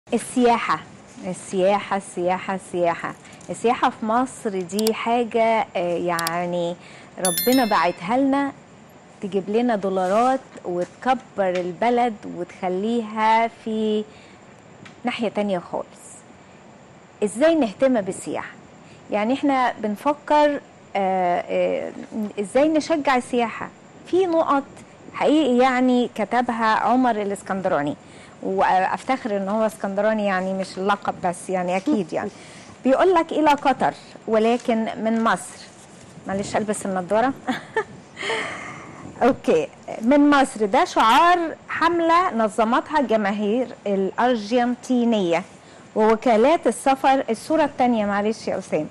السياحة السياحة السياحة السياحة السياحة في مصر دي حاجة آه، يعني ربنا بعتها لنا تجيب لنا دولارات وتكبر البلد وتخليها في ناحية تانية خالص ازاي نهتم بالسياحة يعني احنا بنفكر آه، آه، ازاي نشجع السياحة في نقط حقيقي يعني كتبها عمر الاسكندراني وافتخر ان هو اسكندراني يعني مش اللقب بس يعني اكيد يعني بيقول لك الى قطر ولكن من مصر معلش البس النضاره اوكي من مصر ده شعار حمله نظمتها جماهير الارجنتينيه ووكالات السفر الصوره الثانيه معلش يا اسامه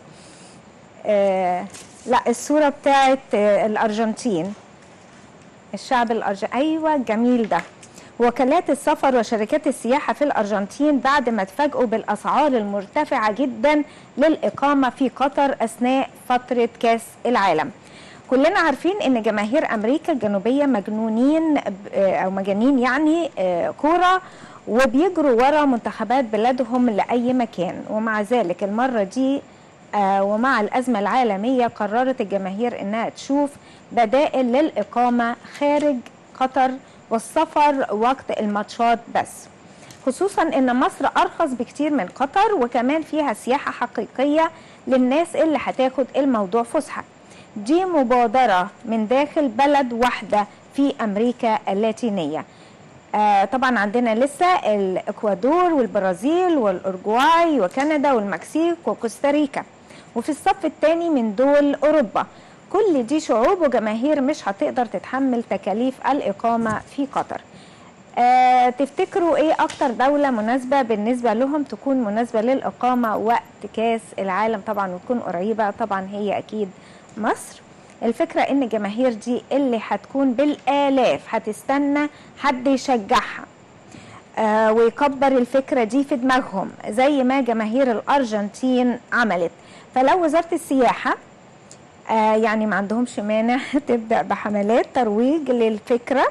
آه لا الصوره بتاعت آه الارجنتين الشعب الارجنتيني ايوه جميل ده وكالات السفر وشركات السياحة في الأرجنتين بعد ما اتفاجئوا بالأسعار المرتفعة جدا للإقامة في قطر أثناء فترة كأس العالم كلنا عارفين ان جماهير امريكا الجنوبيه مجنونين ب- او مجانين يعني آه، كوره وبيجروا ورا منتخبات بلادهم لاي مكان ومع ذلك المره دي آه، ومع الازمه العالميه قررت الجماهير انها تشوف بدائل للاقامه خارج قطر والسفر وقت الماتشات بس خصوصا ان مصر ارخص بكتير من قطر وكمان فيها سياحه حقيقيه للناس اللي هتاخد الموضوع فسحه دي مبادره من داخل بلد واحده في امريكا اللاتينيه آه طبعا عندنا لسه الاكوادور والبرازيل والاورجواي وكندا والمكسيك وكوستاريكا وفي الصف الثاني من دول اوروبا كل دي شعوب وجماهير مش هتقدر تتحمل تكاليف الاقامه في قطر آه تفتكروا ايه اكتر دولة مناسبة بالنسبة لهم تكون مناسبة للإقامة وقت كاس العالم طبعا وتكون قريبة طبعا هي اكيد مصر الفكرة ان الجماهير دي اللي هتكون بالالاف هتستنى حد يشجعها آه ويكبر الفكرة دي في دماغهم زي ما جماهير الأرجنتين عملت فلو وزارة السياحة آه يعني ما عندهمش مانع تبدأ بحملات ترويج للفكرة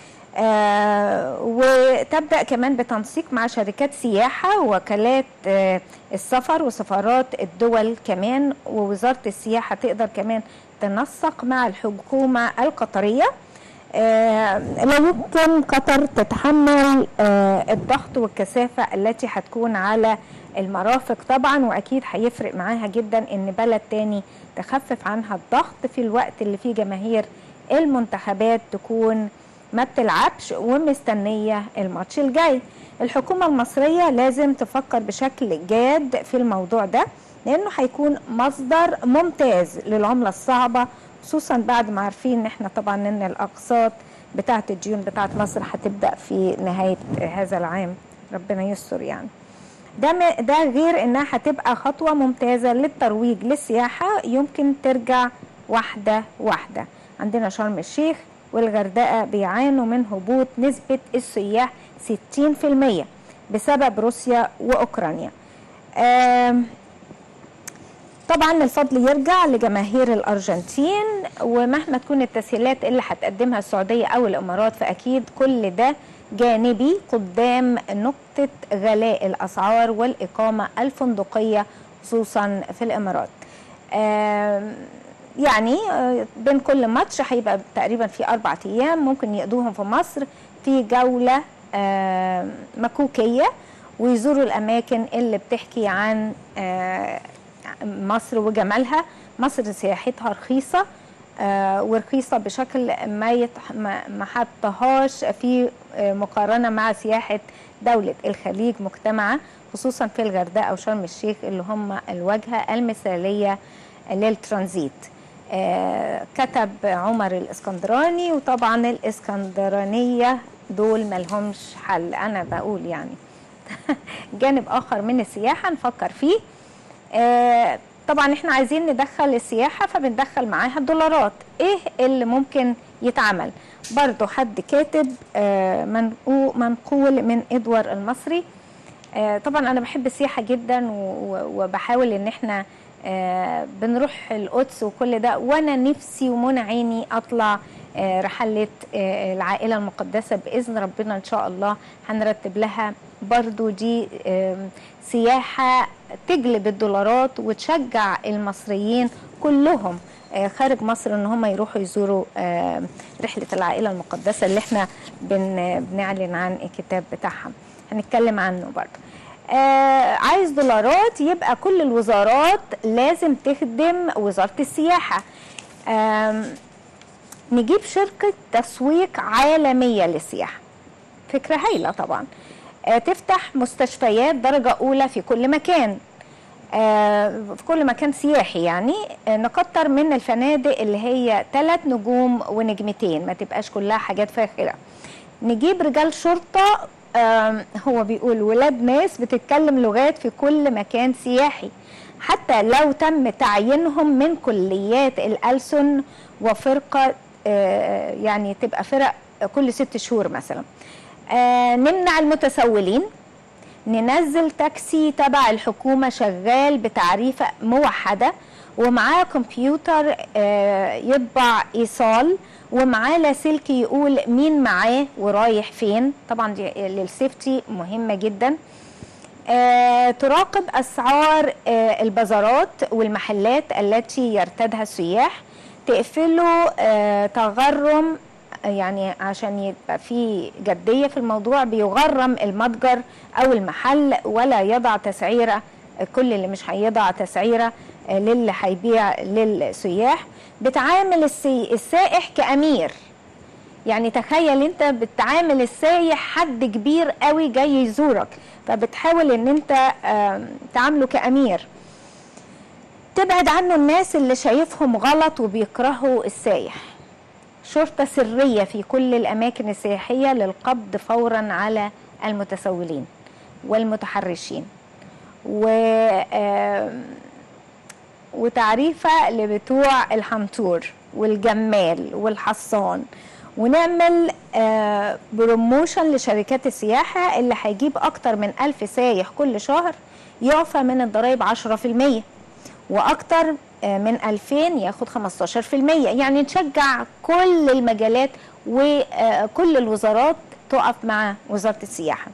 آه وتبدأ كمان بتنسيق مع شركات سياحة ووكالات آه السفر وسفارات الدول كمان ووزارة السياحة تقدر كمان تنسق مع الحكومة القطرية آه لا يمكن قطر تتحمل آه الضغط والكثافة التي هتكون على المرافق طبعا واكيد هيفرق معاها جدا ان بلد تاني تخفف عنها الضغط في الوقت اللي فيه جماهير المنتخبات تكون ما بتلعبش ومستنيه الماتش الجاي الحكومه المصريه لازم تفكر بشكل جاد في الموضوع ده لانه هيكون مصدر ممتاز للعمله الصعبه خصوصا بعد ما عارفين ان احنا طبعا ان الاقساط بتاعه الديون بتاعه مصر هتبدا في نهايه هذا العام ربنا يستر يعني ده م- ده غير انها هتبقى خطوه ممتازه للترويج للسياحه يمكن ترجع واحده واحده عندنا شرم الشيخ والغردقه بيعانوا من هبوط نسبه السياح 60% بسبب روسيا واوكرانيا آم، طبعا الفضل يرجع لجماهير الارجنتين ومهما تكون التسهيلات اللي هتقدمها السعوديه او الامارات فاكيد كل ده جانبي قدام نقطه غلاء الاسعار والاقامه الفندقيه خصوصا في الامارات. آم، يعني آه، بين كل ماتش هيبقى تقريبا في اربع ايام ممكن يقضوهم في مصر في جوله آم، مكوكيه ويزوروا الاماكن اللي بتحكي عن آه، مصر وجمالها مصر سياحتها رخيصة آه ورخيصة بشكل ما, يتح ما ما حطهاش في آه مقارنة مع سياحة دولة الخليج مجتمعة خصوصا في الغردقة وشرم الشيخ اللي هم الواجهة المثالية للترانزيت آه كتب عمر الاسكندراني وطبعا الاسكندرانية دول ملهمش حل أنا بقول يعني جانب آخر من السياحة نفكر فيه آه، طبعا احنا عايزين ندخل السياحة فبندخل معاها الدولارات ايه اللي ممكن يتعمل برضو حد كاتب آه، منقو- منقول من ادوار المصري آه، طبعا انا بحب السياحة جدا و- و- وبحاول ان احنا آه، بنروح القدس وكل ده وانا نفسي ومنى عيني اطلع آه، رحلة آه، العائلة المقدسة بإذن ربنا إن شاء الله هنرتب لها برضو دي آم، سياحة تجلب الدولارات وتشجع المصريين كلهم آه، خارج مصر ان هم يروحوا يزوروا آم، رحلة العائلة المقدسة اللي احنا بن بنعلن عن الكتاب بتاعها هنتكلم عنه برضو آه عايز دولارات يبقى كل الوزارات لازم تخدم وزارة السياحة آم، نجيب شركة تسويق عالمية للسياحة فكرة هايلة طبعا آه، تفتح مستشفيات درجة أولى في كل مكان آه، في كل مكان سياحي يعني آه، نكتر من الفنادق اللي هي ثلاث نجوم ونجمتين ما تبقاش كلها حاجات فاخرة نجيب رجال شرطة آم، هو بيقول ولاد ناس بتتكلم لغات في كل مكان سياحي حتى لو تم تعيينهم من كليات الألسن وفرقة آه، يعني تبقى فرق كل ست شهور مثلا آه، نمنع المتسولين ننزل تاكسي تبع الحكومة شغال بتعريفة موحدة ومعاه كمبيوتر آه، يطبع إيصال ومعاه لاسلكي يقول مين معاه ورايح فين طبعا دي للسيفتي مهمة جدا آه، تراقب أسعار آه، البازارات والمحلات التي يرتادها السياح تقفله آه، تغرم يعني عشان يبقى في جدية في الموضوع بيغرم المتجر أو المحل ولا يضع تسعيرة كل اللي مش هيضع تسعيرة آه، للي هيبيع للسياح بتعامل السي- السائح كأمير يعني تخيل انت بتعامل السايح حد كبير قوي جاي يزورك فبتحاول ان انت آم، تعامله كأمير تبعد عنه الناس اللي شايفهم غلط وبيكرهوا السايح شرطة سرية في كل الأماكن السياحية للقبض فورا على المتسولين والمتحرشين و آم، وتعريفة لبتوع الحنطور والجمال والحصان ونعمل آه، بروموشن لشركات السياحة اللي هيجيب أكتر من ألف سايح كل شهر يعفى من الضرائب 10% وأكتر آه، من 2000 ياخد 15% يعني نشجع كل المجالات وكل الوزارات تقف مع وزارة السياحة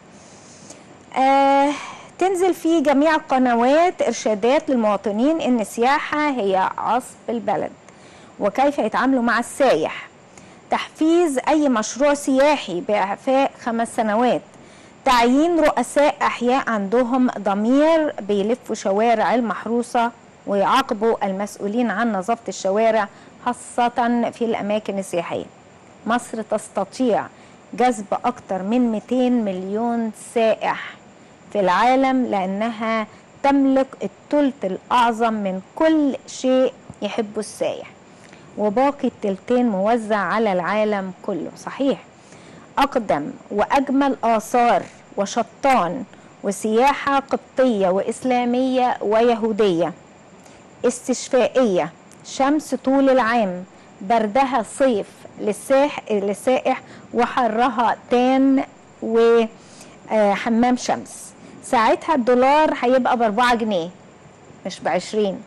آه تنزل في جميع القنوات إرشادات للمواطنين إن السياحة هي عصب البلد وكيف يتعاملوا مع السايح تحفيز أي مشروع سياحي بإعفاء خمس سنوات تعيين رؤساء أحياء عندهم ضمير بيلفوا شوارع المحروسة ويعاقبوا المسؤولين عن نظافة الشوارع خاصة في الأماكن السياحية مصر تستطيع جذب أكثر من 200 مليون سائح في العالم لأنها تملك الثلث الأعظم من كل شيء يحبه السائح وباقي التلتين موزع على العالم كله صحيح أقدم وأجمل آثار وشطان وسياحة قبطية وإسلامية ويهودية استشفائية شمس طول العام بردها صيف للساح للسائح وحرها تان وحمام شمس ساعتها الدولار هيبقى بأربعة جنيه مش بعشرين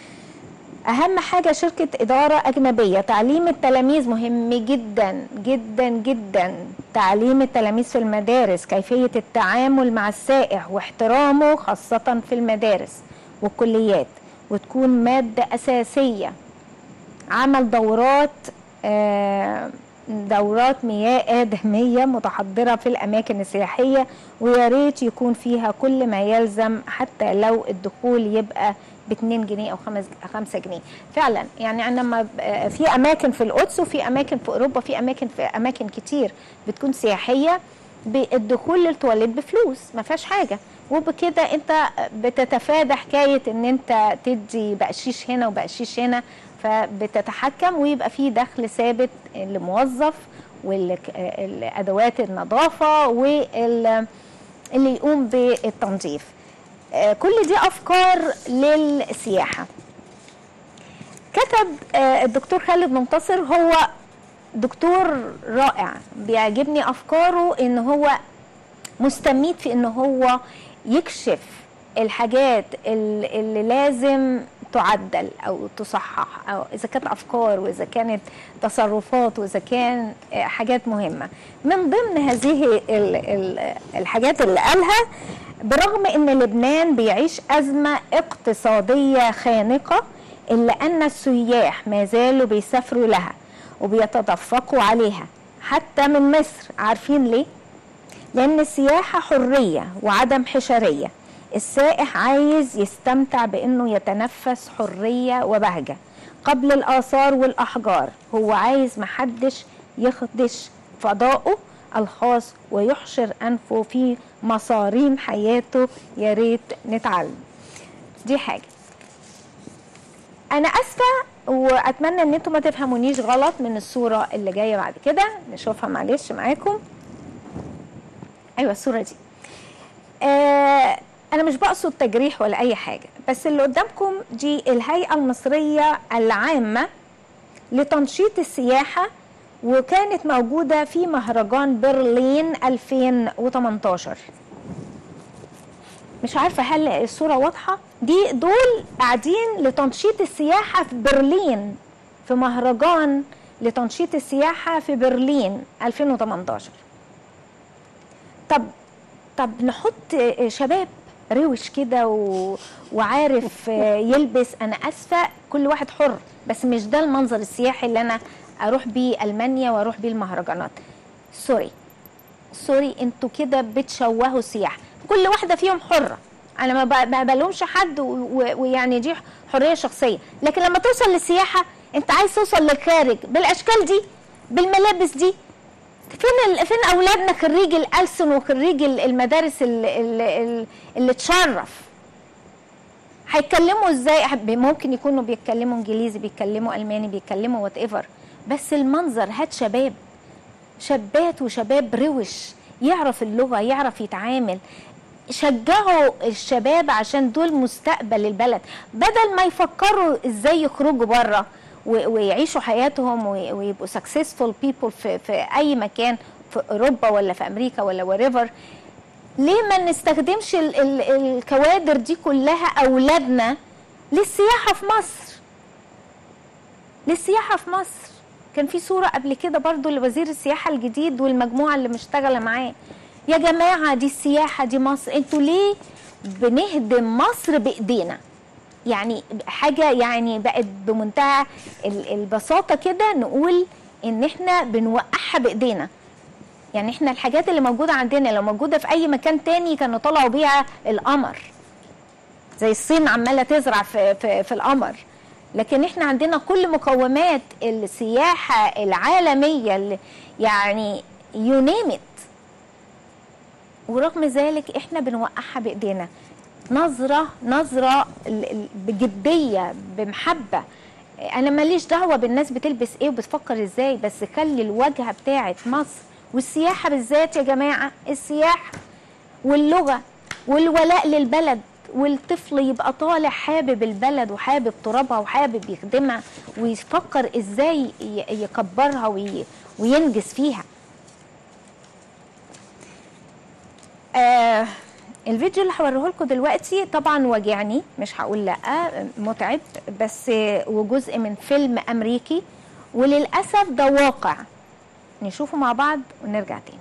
أهم حاجة شركة إدارة أجنبية تعليم التلاميذ مهم جدا جدا جدا تعليم التلاميذ في المدارس كيفية التعامل مع السائح واحترامه خاصة في المدارس والكليات وتكون مادة أساسية عمل دورات آه، دورات مياه آدمية متحضرة في الأماكن السياحية ويا ريت يكون فيها كل ما يلزم حتى لو الدخول يبقى ب 2 جنيه أو 5 جنيه فعلا يعني أنا لما ب- في أماكن في القدس وفي أماكن في أوروبا في أماكن في أماكن كتير بتكون سياحية بالدخول للتواليت بفلوس ما فيهاش حاجة وبكده انت بتتفادى حكاية ان انت تدي بقشيش هنا وبقشيش هنا فبتتحكم ويبقى في دخل ثابت لموظف والادوات النظافة واللي يقوم بالتنظيف آه، كل دي افكار للسياحة كتب آه، الدكتور خالد منتصر هو دكتور رائع بيعجبني افكاره ان هو مستميت في ان هو يكشف الحاجات ال- اللي لازم تعدل او تصحح او اذا كانت افكار واذا كانت تصرفات واذا كان آه، حاجات مهمه من ضمن هذه ال- ال- الحاجات اللي قالها برغم ان لبنان بيعيش ازمه اقتصاديه خانقه الا ان السياح ما زالوا بيسافروا لها وبيتدفقوا عليها حتى من مصر عارفين ليه لأن السياحة حرية وعدم حشرية السائح عايز يستمتع بأنه يتنفس حرية وبهجة قبل الآثار والأحجار هو عايز محدش يخدش فضائه الخاص ويحشر أنفه في مصارين حياته يا ريت نتعلم دي حاجة أنا آسفة وأتمنى إن أنتم ما تفهمونيش غلط من الصورة اللي جاية بعد كده نشوفها معلش معاكم ايوه الصوره دي آه انا مش بقصد تجريح ولا اي حاجه بس اللي قدامكم دي الهيئه المصريه العامه لتنشيط السياحه وكانت موجوده في مهرجان برلين 2018 مش عارفه هل الصوره واضحه دي دول قاعدين لتنشيط السياحه في برلين في مهرجان لتنشيط السياحه في برلين 2018 طب طب نحط شباب روش كده و... وعارف يلبس انا اسفه كل واحد حر بس مش ده المنظر السياحي اللي انا اروح بيه المانيا واروح بيه المهرجانات سوري سوري انتوا كده بتشوهوا السياحه كل واحده فيهم حره انا ما ب- ما بلومش حد و- و- ويعني دي حريه شخصيه لكن لما توصل للسياحه انت عايز توصل للخارج بالاشكال دي بالملابس دي فين ال... فين اولادنا خريج الالسن وخريج ال- المدارس اللي, اللي تشرف هيتكلموا ازاي هب- ممكن يكونوا بيتكلموا انجليزي بيتكلموا الماني بيتكلموا وات ايفر بس المنظر هات شباب شابات وشباب روش يعرف اللغه يعرف يتعامل شجعوا الشباب عشان دول مستقبل البلد بدل ما يفكروا ازاي يخرجوا بره و- ويعيشوا حياتهم وي- ويبقوا successful people في, في اي مكان في اوروبا ولا في امريكا ولا wherever ليه ما نستخدمش ال ال الكوادر دي كلها اولادنا للسياحه في مصر للسياحه في مصر كان في صوره قبل كده برضو لوزير السياحه الجديد والمجموعه اللي مشتغله معاه يا جماعه دي السياحه دي مصر انتوا ليه بنهدم مصر بايدينا يعني حاجه يعني بقت بمنتهى ال- البساطه كده نقول ان احنا بنوقعها بايدينا يعني احنا الحاجات اللي موجوده عندنا لو موجوده في اي مكان تاني كانوا طلعوا بيها القمر زي الصين عماله تزرع في في, في القمر لكن احنا عندنا كل مقومات السياحه العالميه اللي يعني يو نيم ات ورغم ذلك احنا بنوقعها بايدينا نظره نظره ال- ال- بجديه بمحبه انا ماليش دعوه بالناس بتلبس ايه وبتفكر ازاي بس خلي الواجهه بتاعه مصر والسياحه بالذات يا جماعه السياحه واللغه والولاء للبلد والطفل يبقى طالع حابب البلد وحابب ترابها وحابب يخدمها ويفكر ازاي ي- يكبرها وي- وينجز فيها آه الفيديو اللي هوريه لكم دلوقتي طبعا واجعني مش هقول لا متعب بس وجزء من فيلم امريكي وللاسف ده واقع نشوفه مع بعض ونرجع تاني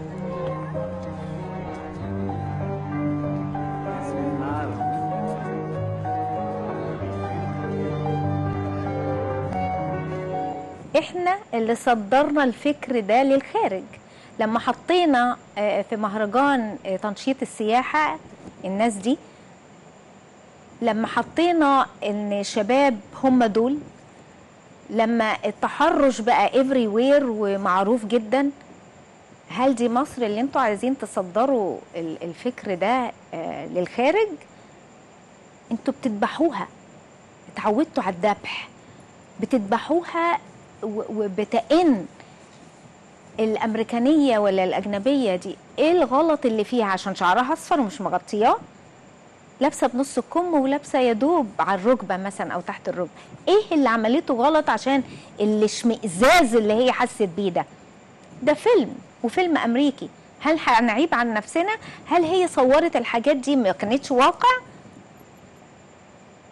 احنا اللي صدرنا الفكر ده للخارج لما حطينا آه، في مهرجان آه، تنشيط السياحة الناس دي لما حطينا ان شباب هم دول لما التحرش بقى everywhere ومعروف جدا هل دي مصر اللي انتوا عايزين تصدروا ال- الفكر ده آه، للخارج انتوا بتذبحوها اتعودتوا على الذبح بتذبحوها و- وبتئن الامريكانيه ولا الاجنبيه دي ايه الغلط اللي فيها عشان شعرها اصفر ومش مغطياه لابسه بنص الكم ولابسه يا دوب على الركبه مثلا او تحت الركبه ايه اللي عملته غلط عشان الاشمئزاز اللي هي حست بيه ده ده فيلم وفيلم امريكي هل هنعيب عن نفسنا هل هي صورت الحاجات دي ما كانتش واقع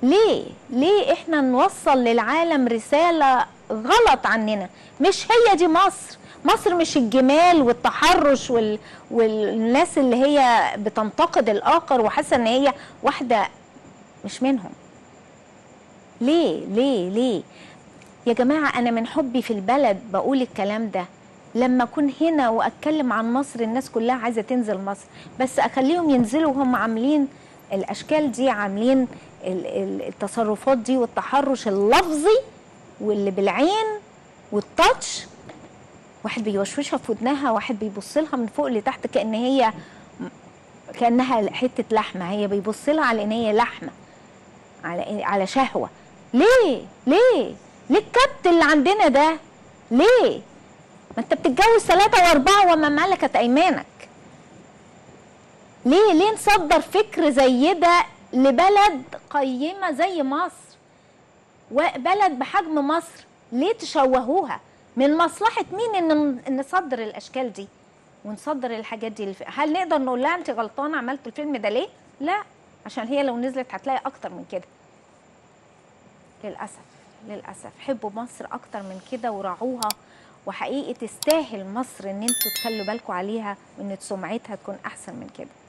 ليه ليه احنا نوصل للعالم رسالة غلط عننا مش هي دي مصر مصر مش الجمال والتحرش وال... والناس اللي هي بتنتقد الآخر وحاسة ان هي واحدة مش منهم ليه ليه ليه يا جماعة أنا من حبي في البلد بقول الكلام ده لما أكون هنا وأتكلم عن مصر الناس كلها عايزة تنزل مصر بس أخليهم ينزلوا وهم عاملين الأشكال دي عاملين ال- ال- التصرفات دي والتحرش اللفظي واللي بالعين والتاتش واحد بيوشوشها في ودنها واحد بيبص لها من فوق لتحت كأن هي كأنها حتة لحمة هي بيبص لها على إن هي لحمة على على شهوة ليه ليه ليه الكبت اللي عندنا ده ليه ما انت بتتجوز ثلاثة واربعة وما ملكت ايمانك ليه ليه نصدر فكر زي ده لبلد قيمة زي مصر وبلد بحجم مصر ليه تشوهوها من مصلحة مين ان إن نصدر الاشكال دي ونصدر الحاجات دي للف... هل نقدر نقول لها انت غلطانة عملت الفيلم ده ليه لا عشان هي لو نزلت هتلاقي اكتر من كده للأسف للأسف حبوا مصر أكتر من كده ورعوها وحقيقي تستاهل مصر إن انتوا تخلوا بالكم عليها وإن سمعتها تكون أحسن من كده